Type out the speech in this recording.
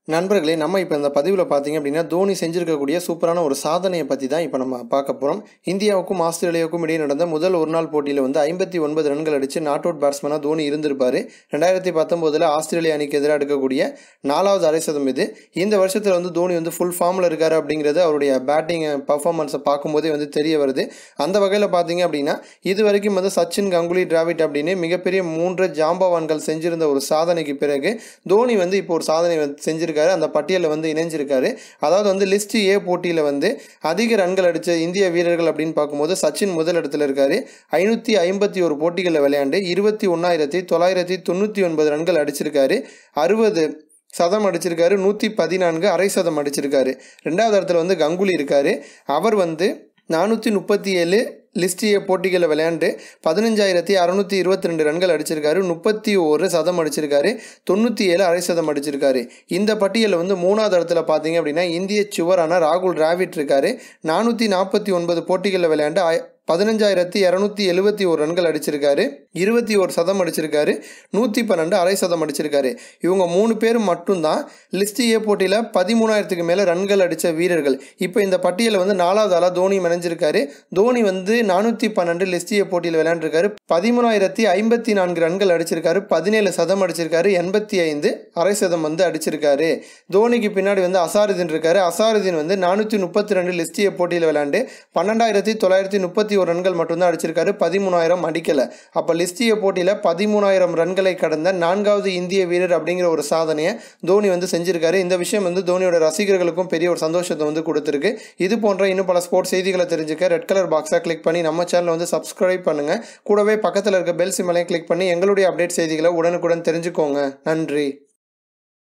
நண்பர்களே நம்ம இப்போ இந்த பதிவில் பார்த்தீங்க அப்படின்னா தோனி செஞ்சிருக்கக்கூடிய சூப்பரான ஒரு சாதனையை பற்றி தான் இப்போ நம்ம பார்க்க போகிறோம் இந்தியாவுக்கும் ஆஸ்திரேலியாவுக்கும் இடையே நடந்த முதல் ஒரு நாள் போட்டியில் வந்து ஐம்பத்தி ஒன்பது ரன்கள் அடித்து நாட் அவுட் பேட்ஸ்மேனாக தோனி இருந்திருப்பார் ரெண்டாயிரத்தி பத்தொம்போதில் ஆஸ்திரேலியா அணிக்கு எதிராக எடுக்கக்கூடிய நாலாவது அரை சதம் இது இந்த வருஷத்தில் வந்து தோனி வந்து ஃபுல் ஃபார்மில் இருக்கார் அப்படிங்கிறது அவருடைய பேட்டிங் பர்ஃபார்மன்ஸை பார்க்கும்போதே வந்து தெரிய வருது அந்த வகையில் பார்த்தீங்க அப்படின்னா இது வரைக்கும் வந்து சச்சின் கங்குலி டிராவிட் அப்படின்னு மிகப்பெரிய மூன்று ஜாம்பவான்கள் செஞ்சிருந்த ஒரு சாதனைக்கு பிறகு தோனி வந்து இப்போ ஒரு சாதனை வந்து செஞ்சிருக்காரு அந்த பட்டியலில் வந்து இணைஞ்சிருக்காரு அதாவது வந்து லிஸ்ட் ஏ போட்டியில் வந்து அதிக ரன்கள் அடித்த இந்திய வீரர்கள் அப்படின்னு பார்க்கும்போது சச்சின் முதல் இடத்துல இருக்காரு ஐநூற்றி ஐம்பத்தி ஒரு போட்டிகளில் விளையாண்டு இருபத்தி ஒன்றாயிரத்தி தொள்ளாயிரத்தி தொண்ணூற்றி ஒன்பது ரன்கள் அடிச்சிருக்காரு அறுபது சதம் அடிச்சிருக்காரு நூற்றி பதினான்கு அரை சதம் அடிச்சிருக்காரு ரெண்டாவது இடத்துல வந்து கங்குலி இருக்காரு அவர் வந்து நானூற்றி முப்பத்தி ஏழு லிஸ்ட் ஏ போட்டிகளில் விளையாண்டு பதினஞ்சாயிரத்தி அறநூற்றி இருபத்தி ரெண்டு ரன்கள் அடிச்சிருக்காரு முப்பத்தி ஒரு சதம் அடிச்சிருக்காரு தொண்ணூற்றி ஏழு அரை சதம் அடிச்சிருக்காரு இந்த பட்டியலில் வந்து மூணாவது இடத்துல பார்த்தீங்க அப்படின்னா இந்திய சுவரான ராகுல் டிராவிட் இருக்காரு நானூற்றி நாற்பத்தி ஒன்பது போட்டிகளில் விளையாண்டு ஆய- பதினஞ்சாயிரத்தி இரநூத்தி எழுபத்தி ஒரு ரன்கள் அடிச்சிருக்காரு இருபத்தி ஒரு சதம் அடிச்சிருக்காரு நூற்றி பன்னெண்டு அரை சதம் அடிச்சிருக்காரு இவங்க மூணு பேர் மட்டும்தான் லிஸ்ட் ஏ போட்டியில் பதிமூணாயிரத்துக்கு மேலே ரன்கள் அடித்த வீரர்கள் இப்போ இந்த பட்டியலில் வந்து நாலாவது ஆளாக தோனி மறைஞ்சிருக்காரு தோனி வந்து நானூற்றி பன்னெண்டு லிஸ்ட் ஏ போட்டியில் விளையாண்டுருக்காரு பதிமூணாயிரத்தி ஐம்பத்தி நான்கு ரன்கள் அடிச்சிருக்காரு பதினேழு சதம் அடிச்சிருக்காரு எண்பத்தி ஐந்து அரை சதம் வந்து அடிச்சிருக்காரு தோனிக்கு பின்னாடி வந்து அசாருதீன் இருக்காரு அசாருதீன் வந்து நானூற்றி முப்பத்தி ரெண்டு லிஸ்ட் ஏ போட்டியில் விளையாண்டு பன்னெண்டாயிரத்தி தொள்ளாயிரத்தி முப்பத்தி ஒரு ரன்கள் மட்டும்தான் அடிச்சிருக்காரு பதிமூணாயிரம் அடிக்கலை அப்போ லிஸ்ட் ஏ போட்டியில் பதிமூணாயிரம் ரன்களை கடந்த நான்காவது இந்திய வீரர் அப்படிங்கிற ஒரு சாதனையை தோனி வந்து செஞ்சிருக்காரு இந்த விஷயம் வந்து தோனியோட ரசிகர்களுக்கும் பெரிய ஒரு சந்தோஷத்தை வந்து கொடுத்துருக்கு இது போன்ற இன்னும் பல ஸ்போர்ட்ஸ் செய்திகளை தெரிஞ்சுக்க ரெட் கலர் பாக்ஸை கிளிக் பண்ணி நம்ம சேனலை வந்து சப்ஸ்கிரைப் பண்ணுங்க கூடவே பக்கத்தில் இருக்க பெல் சிம்மலையும் கிளிக் பண்ணி எங்களுடைய அப்டேட் செய்திகளை உடனுக்குடன் தெரிஞ்சுக்கோங்க நன்றி